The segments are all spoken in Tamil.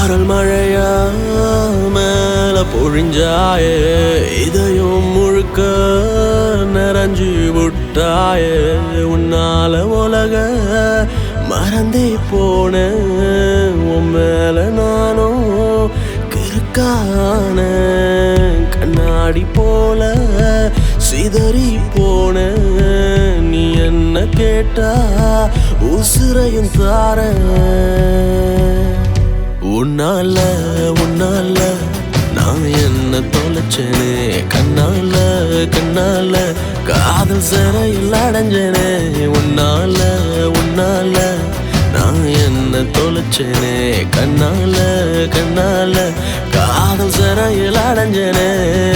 சாரல் மழையா மேல பொழிஞ்சாயே இதயம் முழுக்க நிறைஞ்சு விட்டாயே உன்னால உலக மறந்தே போன உன் மேல நானும் கிறுக்கான கண்ணாடி போல சிதறி போன நீ என்ன கேட்டா உசுரையும் தார உன்னால உன்னால நான் என்ன தொலைச்சேனே கண்ணால கண்ணால காதல் சிறையில் அடைஞ்சேனே உன்னால உன்னால நான் என்ன தொலைச்சேனே கண்ணால கண்ணால காதல் சிறையில் அடைஞ்சேனே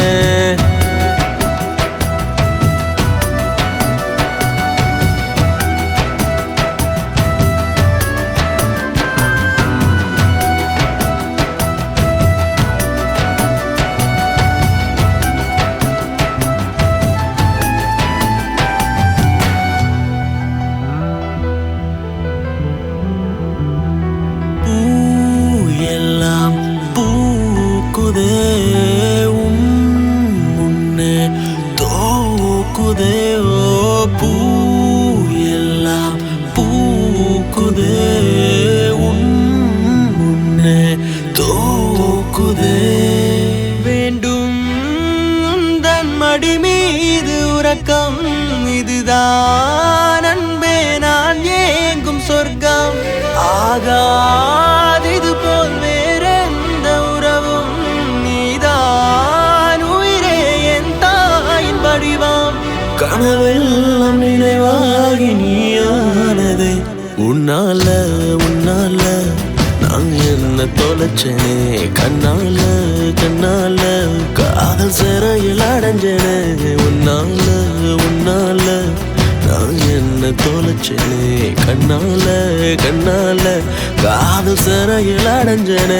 பூ எல்லாம் பூக்குதே உன் முன்னே தோக்குதே ஓ பூ எல்லாம் பூக்குதே உன் முன்னே தோக்குதே வேண்டும் உந்தன் மடி மீது உறக்கம் இதுதான் அன்பே நான் ஏங்கும் சொர்க்கம் ஆகாதிது போல் வேறெந்த உறவும் நீதான் உயிரே என் தாயின் வடிவம் கனவெல்லாம் நினைவாகி நீயானதே உன்னால உன்னால நான் என்ன தொலைச்சேனே கண்ணால கண்ணால காதல் சிறையில் அடைஞ்சேனே உன்னால உன்னால நான் என்ன தொலைச்சேனே கண்ணால கண்ணால காதல் சிறையில் அடைஞ்சேனே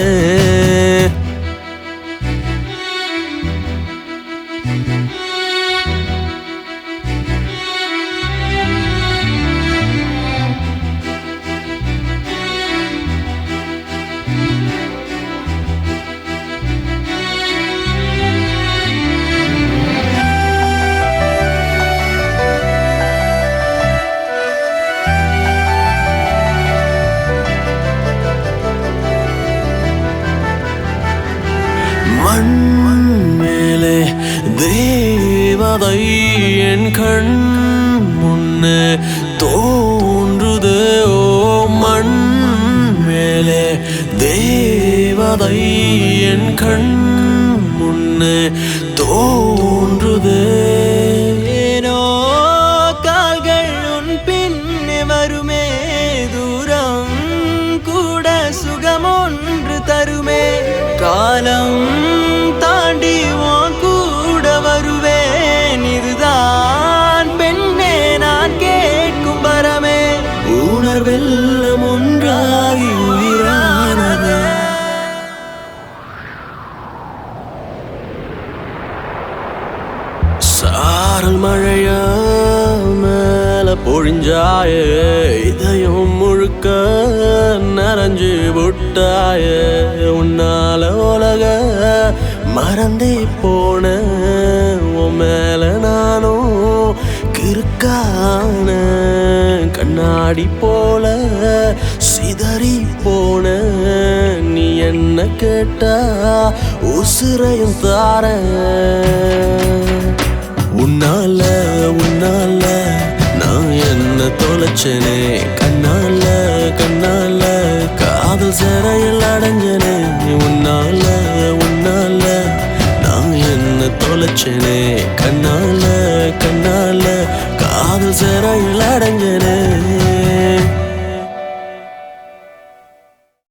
மண் மேலே தேவதை என் கண் முன்னே தோன்றுதே ஓ மண் மேலே தேவதை என் கண் முன்னே தோன்றுதே ஏனோ கால்கள் உன் பின்னே வருமே தூரம் கூட சுகம் ஒன்று தருமே காலம் தாண்டி உன் கூட வருவேன் இதுதான் பெண்ணே நான் கேட்கும் வரமே உணர்வெல்லாம் ஒன்றாகி உயிரானது சாரல் மழையா மேல பொழிஞ்சாயே இதயம் முழுக்க நிறைஞ்சு விட்டாயே உன்னால உலக மறந்தே போன உன் மேல நானும் கிறுக்கான கண்ணாடி போல சிதறி போன நீ என்ன கேட்டா உசுரையும் தார உன்னால உன்னால நான் என்ன தொலைச்சேனே கண்ணால கண்ணால காதல் சிறையில் அடைஞ்சனே உன்னால உன்னால நான் என்ன தொலைச்சேனே கண்ணால கண்ணால காதல் சிறையில் அடைஞ்சனே